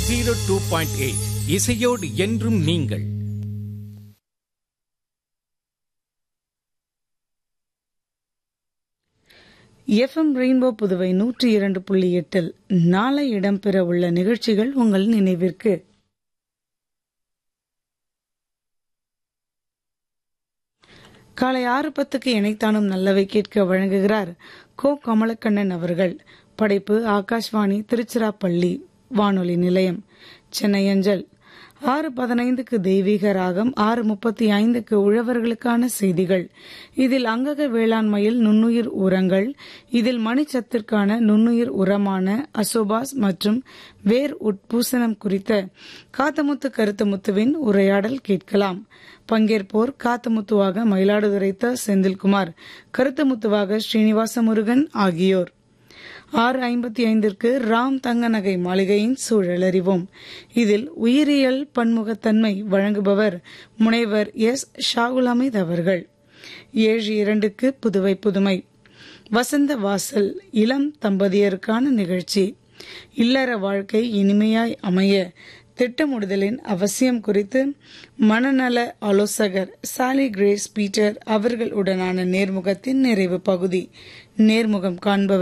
zero two point eight இசையோடு என்றும் நீங்கள் எஃப்எம் ரெயின்போ புதுவை நூற்றி இரண்டு புள்ளி எட்டில் நாளை இடம்பெற உள்ள நிகழ்ச்சிகள் உங்கள் நினைவிற்கு காலை ஆறு பத்துக்கு இணைத்தானும் நல்லவை கேட்க வழங்குகிறார் கோ கமலக்கண்ணன் அவர்கள் படைப்பு ஆகாஷ்வாணி திருச்சிராப்பள்ளி வானொலி நிலையம் சென்னை அஞ்சல் ஆறு பதினைந்துக்கு தெய்வீக ராகம் ஆறு முப்பத்தி ஐந்துக்கு உழவர்களுக்கான செய்திகள் இதில் அங்கக வேளாண்மையில் நுண்ணுயிர் உரங்கள் இதில் மணிச்சத்திற்கான நுண்ணுயிர் உரமான அசோபாஸ் மற்றும் வேர் உட்பூசணம் குறித்த காத்தமுத்து கருத்தமுத்துவின் உரையாடல் கேட்கலாம் பங்கேற்போர் காத்தமுத்துவாக மயிலாடுதுறை த செந்தில்குமார் கருத்தமுத்துவாக ஸ்ரீனிவாச முருகன் ஆகியோர் ஆறு ஐம்பத்தி ஐந்திற்கு ராம் தங்கநகை மாளிகையின் சூழலறிவோம் இதில் உயிரியல் பன்முகத்தன்மை வழங்குபவர் முனைவர் எஸ் ஷாகுல் அமீத் அவர்கள் ஏழு இரண்டுக்கு புதுவை புதுமை வசந்த வாசல் இளம் தம்பதியருக்கான நிகழ்ச்சி இல்லற வாழ்க்கை இனிமையாய் அமைய திட்டமிடுதலின் அவசியம் குறித்து மனநல ஆலோசகர் சாலி கிரேஸ் பீட்டர் அவர்களுடனான நேர்முகத்தின் நிறைவு பகுதி நேர்முகம் காண்பவர்